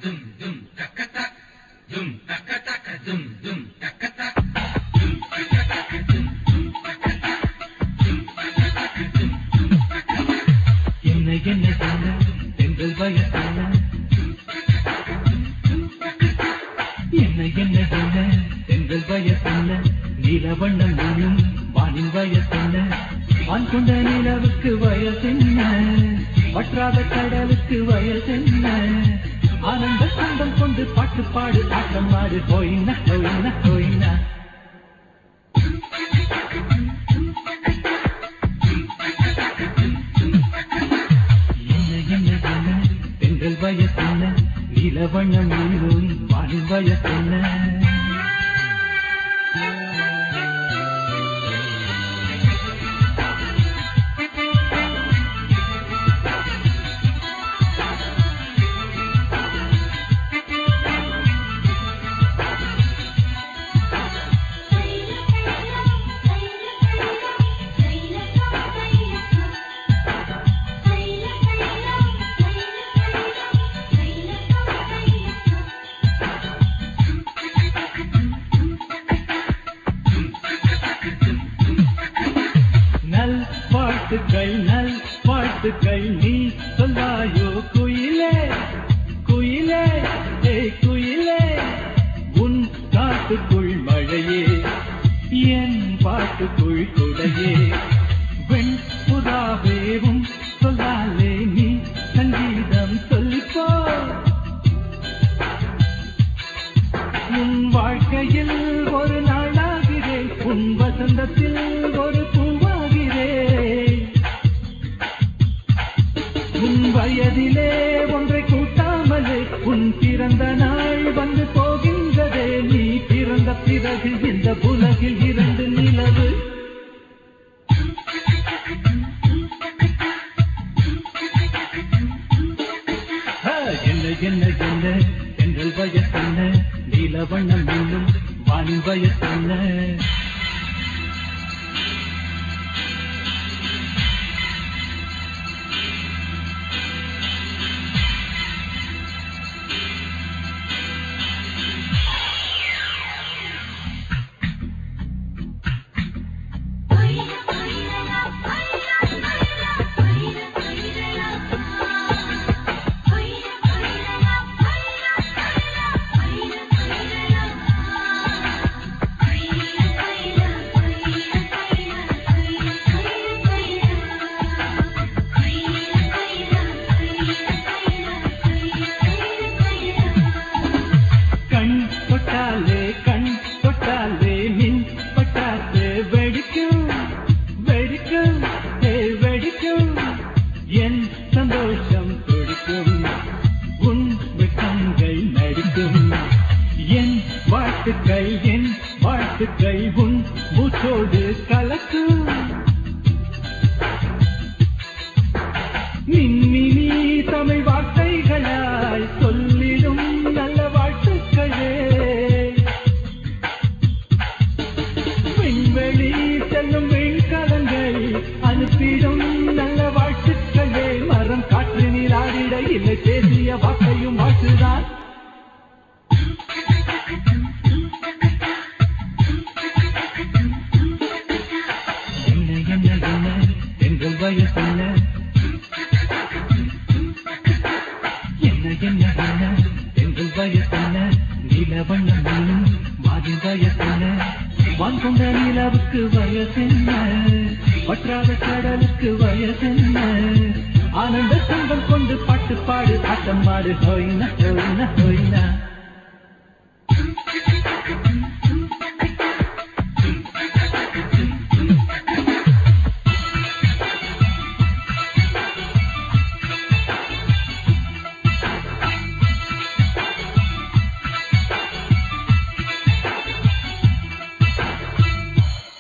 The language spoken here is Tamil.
dum dum taka tak dum taka taka dum dum taka tak என்ன என்ன சொல்ல எங்கள் வயசல்ல என்ன என்ன சொல்ல எங்கள் வயசல்ல நீல வண்ணம் நீயும் வானின் வயசல்ல வான் கொண்ட நிலவுக்கு வயசென்ன வற்றாத கடலுக்கு வயசென்ன ஆனந்த சொந்தம் கொண்டு பாட்டு பாடு ஆட்டம் ஆடு ஹோயினா ஹோயினா ஹோயினா என்ன என்ன என்ன பெண்கள் வயசென்ன நீல வண்ணம் நீரும் வானின் வயசென்ன நல் வாழ்த்துக்கள் நல் வாழ்த்துக்கள் நீ சொல்லாயோ குயிலே குயிலே ஏ குயிலே உன் காட்டுக்குள் மழையே என் பாட்டுக்குள் குடையே வெண் புறாவேவும் சொல்லாலே நீ சங்கீதம் சொல்லிப்போ உன் வாழ்க்கையில் ஒரு நாளாகிறேன் உன் வசந்தத்தில் ஒரு பூவாகிறேன் உன் வயதிலே ஒன்றை கூட்டாமலே உன் பிறந்த நாள் வந்து போகின்றதே நீ பிறந்த பிறகு இந்த உலகில் இரண்டு நிலவு ஆ, என்ன என்ன என்ன எங்கள் வயசென்ன நீல வண்ணம் மீண்டும் வானின் வயசென்ன கண் தொட்டாலே கண் தொட்டாலே மின் பட்டாசு வெடிக்கும் வெடிக்கும் ஏ வெடிக்கும் என் சந்தோஷம் துடிக்கும் உன் வெட்டங்கள் நடிக்கும் என் வாழ்த்துக்கள் என் வாழ்த்துக்கள் உன் மூச்சோடு கலக்கும் மின்மினி தமிழ் வார்த்தைகளாய் சொல்லிடும் நல்ல வாழ்த்துக்களே விண்வெளி செல்லும் விண்கலங்கள் அனுப்பிடும் நல்ல வாழ்த்துக்களே மரம் காற்று நீராடிட இல்லை பேசிய வாக்கையும் வாழ்த்துதான் என்ன என்ன என்ன எங்கள் வயசென்ன என்ன என்ன என்ன எங்கள் வயசென்ன நீல வண்ணம் மீனும் வாதி வயசென்ன வான் கொண்ட நிலவுக்கு வயசென்ன வற்றாத கடலுக்கு வயசென்ன ஆனந்த சங்கம் கொண்டு பாட்டு பாடு ஆட்டம் ஆடு ஹோயின ஹோயின ஹோயினா